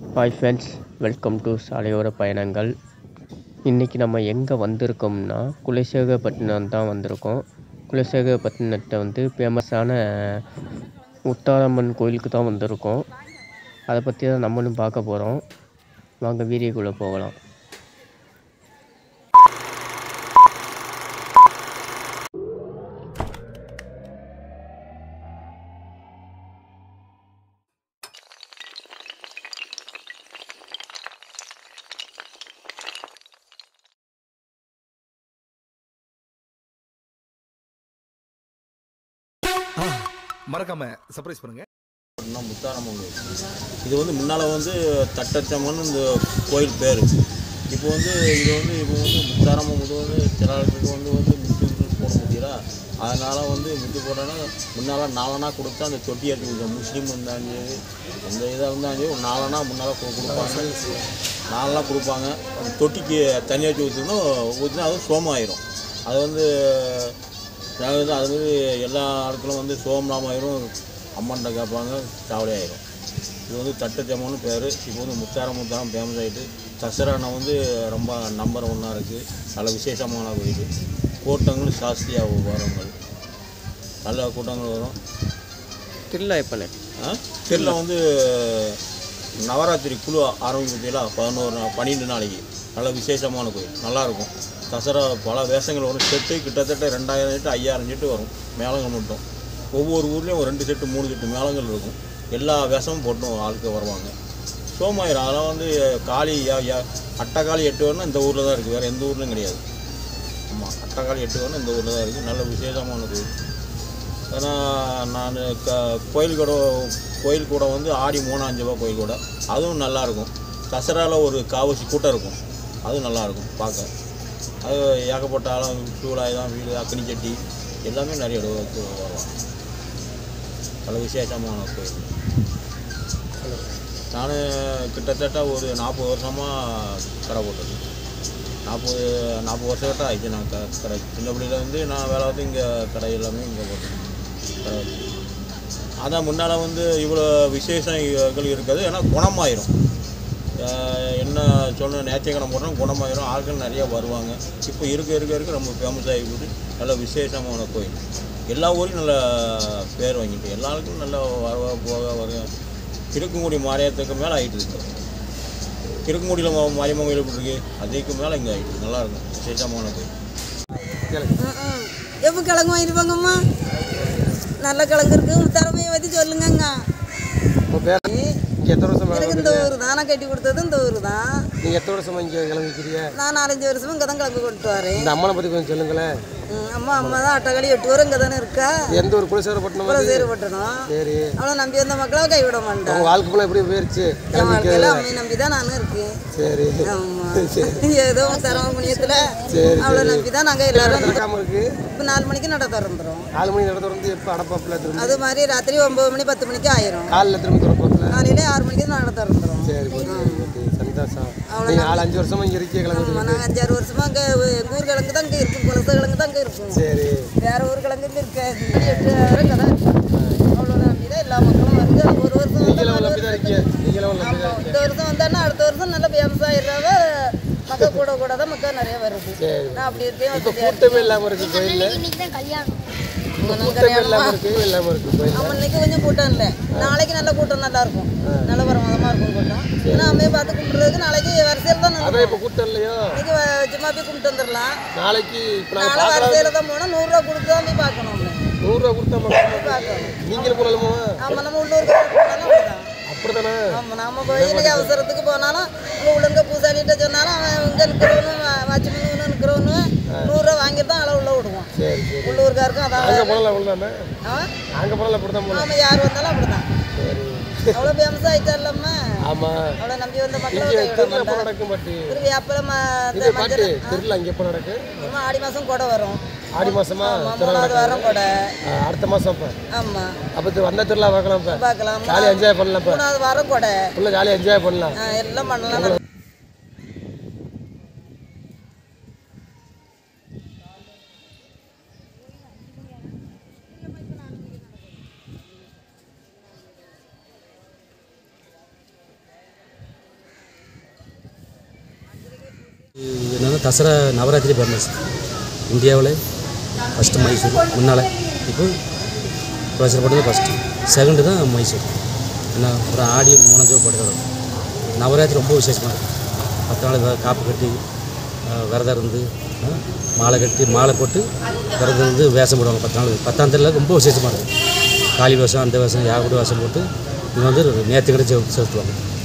Hi friends welcome to சாலையோர பயணங்கள் இன்றைக்கி நம்ம எங்கே வந்திருக்கோம்னா குலசேகரப்பட்டினம் தான் வந்திருக்கோம் குலசேகரப்பட்டினத்தை வந்து ஃபேமஸான முத்தாரம்மன் கோயிலுக்கு தான் வந்திருக்கோம் அதை பற்றி தான் நம்மளும் பார்க்க போகிறோம் வாங்க வீடியோக்குள்ளே போகலாம் மறக்காம சர்ப்ரைஸ் பண்ணுங்க அப்படின்னா முத்தாரம்மன் கோயில் இது வந்து முன்னால் வந்து தட்டச்சம்மன் இந்த கோயில் பேர் இப்போ வந்து இது வந்து இப்போ வந்து முத்தாரம்மன் இது வந்து சிலாளுக்கு வந்து வந்து முத்து முத்து போட முடியல அதனால் வந்து முத்து போட்டோன்னா முன்னால் நாலனா கொடுத்தா அந்த தொட்டி எடுத்து முஸ்லீம் இருந்தாலும் சரி எந்த இதாக இருந்தாலும் சரி ஒரு நாலனா முன்னால் கொடுப்பாங்க நாலனா கொடுப்பாங்க அந்த தொட்டிக்கு தனியாக வச்சு ஊற்றினா ஊற்றினா அது சோமாயிரும் அது வந்து அதாவது அது வந்து எல்லா ஆட்களும் வந்து சோம்லாமாயிரும் அம்மன்ட்ட கேட்பாங்க சாவடி ஆயிரும் இது வந்து தட்டச்சம்மன்னு பேர் இப்போ வந்து முத்தாரம் முத்தாரம் ஃபேமஸ் ஆகிட்டு தசரானா வந்து ரொம்ப நம்பர் ஒன்றா இருக்குது நல்ல விசேஷமான கோயில் கூட்டங்களும் ஜாஸ்தியாக வரவங்கள் நல்ல கூட்டங்கள் வரும் திருவிழா எப்போண்ணே ஆ திருவிழா வந்து நவராத்திரி குழு ஆரம்பிப்பதில் பதினோரு நாள் பன்னெண்டு நாளைக்கு நல்ல விசேஷமான கோயில் நல்லாயிருக்கும் தசரா பல வேஷங்கள் வரும் செட்டு கிட்டத்தட்ட ரெண்டாயிரம் செட்டு ஐயாயிரம் செட்டு வரும் மேளங்கள் மட்டும் ஒவ்வொரு ஊர்லேயும் ஒரு ரெண்டு செட்டு மூணு செட்டு மேளங்கள் இருக்கும் எல்லா வேஷமும் போட்டும் ஆளுக்கு வருவாங்க சோமாயிரம் அதெல்லாம் வந்து காளி யா- யா- அட்டக்காளி எட்டு வரணும் இந்த ஊரில் தான் இருக்குது வேறு எந்த ஊர்லையும் கிடையாது ஆமாம் அட்டக்காளி எட்டு வரணும் இந்த ஊரில் தான் இருக்குது நல்ல விசேஷமான கோயில் ஏன்னா நான் க கோயில் கூட கோயில் கூட வந்து ஆடி மூணாஞ்சு ரூபா கோயில் கூட அதுவும் நல்லாயிருக்கும் தசராவில் ஒரு காவசி கூட்டம் இருக்கும் அதுவும் நல்லாயிருக்கும் பார்க்க அது ஏகப்பட்ட ஆளும் சூழாயுதம் வீடு அக்னி சட்டி எல்லாமே நிறைய இடத்துக்கு வரலாம் நல்ல விசேஷமான கோயில் நான் கிட்டத்தட்ட ஒரு நாற்பது வருஷமாக கடை போட்டது நாற்பது நாற்பது வருஷம் கிட்ட ஆயிடுச்சு நான் க கடை சின்ன பிள்ளையிலேருந்து நான் வேலை வந்து இங்கே கடை எல்லாமே இங்கே போட்டேன் கடை வச்சு அதான் முன்னால் வந்து இவ்வளோ விசேஷங்கள் இருக்காது ஏன்னா குணமாயிரும் அஹ் என்ன சொன்ன நேர்த்திக்கடன் போட்டோம் குணமாயிரும் ஆட்கள் நிறைய வருவாங்க இப்போ இருக்க இருக்க இருக்க ரொம்ப ஃபேமஸ் ஆகி போட்டு நல்ல விசேஷமான கோயில் எல்லா ஊரையும் நல்ல பேர் வாங்கிட்டு எல்லா ஆளுக்கும் நல்ல வர போக வர திருக்குங்குடி மாரியத்துக்கு மேலே ஆகிட்டு இருக்கு திருக்குங்குடியில் மாரியம்மன் கோயில் எப்படி இருக்கு அதுக்கு மேலே இங்கே ஆகிட்டு நல்லாயிருக்கும் விசேஷமான கோயில் ம்ம். எப்போ கிழங்கு வாங்கிருப்பாங்கம்மா நல்ல கிழங்கு இருக்கு திறமையை பற்றி சொல்லுங்கங்க உங்கள் பேர் இங்கே எத்தனை வருஷமா எனக்கு இந்த ஊர் தான் நான் கட்டி கொடுத்தது இந்த ஊர் தான் நீங்கள் எத்தனை வருஷமா இங்கே கிளம்பிக்கிறீங்க நான் நாலஞ்சு வருஷமா இங்கே தான் கிழங்கு கொண்டு வரேன் இந்த அம்மனை பற்றி கொஞ்சம் சொல்லுங்களேன் ம், அம்மா அம்மா தான் அட்டகளி எட்டு வரும் இங்கே தானே இருக்கா இது எந்த ஒரு குலசேகரப்பட்டினம் அவ்வளோ அது? சேருப்பட்டணும் சரி அவ்வளோ நம்பி வந்த மக்களை கைவிட மாட்டேன் உங்கள் வாழ்க்கை ஃபுல்லாக எப்படி போயிருச்சு என் வாழ்க்கையில் அம்மையை நம்பி தான் நானும் இருக்கேன் சரி ஆமாம் ஏதோ திறமை புண்ணியத்தில் சரி, அவ்வளோ நம்பி தான் நாங்கள் எல்லாரும் நடக்காமல் இருக்கு இப்போ நாலு மணிக்கு நட திறந்துடும் நாலு மணி நடத்த வந்து எப்போ அடப்பாப்பில் திரும்ப அது மாதிரி ராத்திரி ஒம்பது மணி பத்து மணிக்கு ஆயிரும் காலையில் திரும்ப திறப்பாப்பில் காலையிலே ஆறு மணிக்கு நட திறந்துடும் சரி போச்சு போச்சு சந்தோஷம் நீங்கள் நாலு அஞ்சு வருஷமா இங்கே இருக்கீங்க கிளம்பி ஆமா, நாங்கள் அஞ்சாறு வருஷமா அங்கே எங்கள் ஊர் கிழங்கு தான் இங்கே இருக்கும் குலச கிழங்கு தான் இங்கே இருக்கும் சரி வேற ஊர் கிழங்கு இங்கே இருக்காது எட்டு இங்கே தான் அவ்வளோ நம்பி தான் எல்லா மக்களும் வருது ஒரு வருஷம் வந்து நீங்களும் நாலு நம்பி தான் இருக்கீங்க நீங்களும் நம்பி தான் ஆமா, இந்த வருஷம் வந்தான்னா அடுத்த வருஷம் நல்ல ஃபேமஸ் ஆயிடுறாவ மக்கள் கூட கூட தான் மக்கள் நிறைய வருது சரி நான் அப்படி இருக்கேன் இப்போ வசதியா கூட்டமே இல்லாமல் இருக்கு கோயிலில் இன்னைக்கு தான் கல்யாணம் இருக்கேன். கூட்டமே இல்லாமல் இருக்கு இல்லாமல் இருக்கு கோயில் ஆமா, இன்னைக்கு கொஞ்சம் கூட்டம் இல்லை நாளைக்கு நல்ல கூட்டம் நல்லா இருக்கும் நல்ல பிரமாதமாக இருக்கும் கூட்டம் ஏன்னா அம்மையை பார்த்து கும்பிட்றதுக்கு நாளைக்கு வரிசையில் தான் அதான் இப்போ கூட்டம் இல்லையோ இன்னைக்கு வ- சும்மா போய் கும்பிட்டு வந்துடலாம் நாளைக்கு இப்போ நாங்கள் நாளை வரிசையில் தான் போனால் நூறுரூவா கொடுத்து தான் போய் பார்க்கணும் அவனை. நூறுரூவா கொடுத்தா மட்டும் பார்க்கணும் நீங்களும் போகலாமா ஆமாம் நம்ம உள்ளூருக்கு போனாலும் அப்படிதான் அப்படி தானே ஆமாம் நம்ம கோயிலுக்கு அவசரத்துக்கு போனாலும் இங்கே உள்ளங்க பூசாரிகிட்ட சொன்னாலும் அவன் இங்கே நிற்கிறவனும் வாட்ச்மேனு நிற்கிறவனு நூறுரூவா வாங்கிட்டு தான் அளவு உள்ள விடுவான் சரி சரி உள்ளூர்காருக்கும் அதான் அங்கே போனலாம் அவ்வளோதானே ஆ அங்கே போனலாம் அப்படி தான் போகலாம் ஆமாம் யார் வந்தாலும் அப்படிதான் சரி அவ்வளோ ஃபேமஸ் ஆயிட்டாலம்மா ஆமாம் அவ்வளோ நம்பி வந்த மக்களை இங்கே கைவிட திருவிழா எப்போ மாட்டான் நடக்கும் பாட்டி ஒரு வேப்பிலை இது ம- பாட்டு மஞ்சள் திருவிழா இங்கே எப்போ நடக்கு ஆமா, ஆடி மாதம் கொடை வரும் ஆடி மாதமா ஆமா, மூணாவது வாரம் கொடை அடுத்த மாதம் இப்போ ஆமாம் அப்போ வந்த திருவிழா பார்க்கலாம் இப்போ பார்க்கலாம் ஜாலியாக என்ஜாய் பண்ணலாம் இப்போ மூணாவது வாரம் கொடை ஃபுல்லாக ஜாலியாக என்ஜாய் பண்ணலாம் ஆ, எல்லாம் பண்ணலாம் என்னென்னா தசரா நவராத்திரி ஃபேமஸ் இந்தியாவில் ஃபஸ்ட்டு மைசூர் முன்னால் இப்போ பிரச்சனைப்பட்டது ஃபஸ்ட்டு செகண்டு தான் மைசூர் என்ன ஒரு ஆடி மூணாஞ்சோ போடுறது நவராத்திரி ரொம்ப விசேஷமாக இருக்கும் பத்து நாள் வ- காப்பு கட்டி அஹ், விரதம் இருந்து அஹ், மாலை கட்டி மாலை போட்டு விரதம் இருந்து வேஷம் போடுவாங்க பத்து நாள் பத்தாம் தேதியில் ரொம்ப விசேஷமாக இருக்கும் காளி வேஷம் அந்த வேஷம் யாகுடு வேஷம் போட்டு இங்கே வந்து நேற்று கிடச்சி செலுத்துவாங்க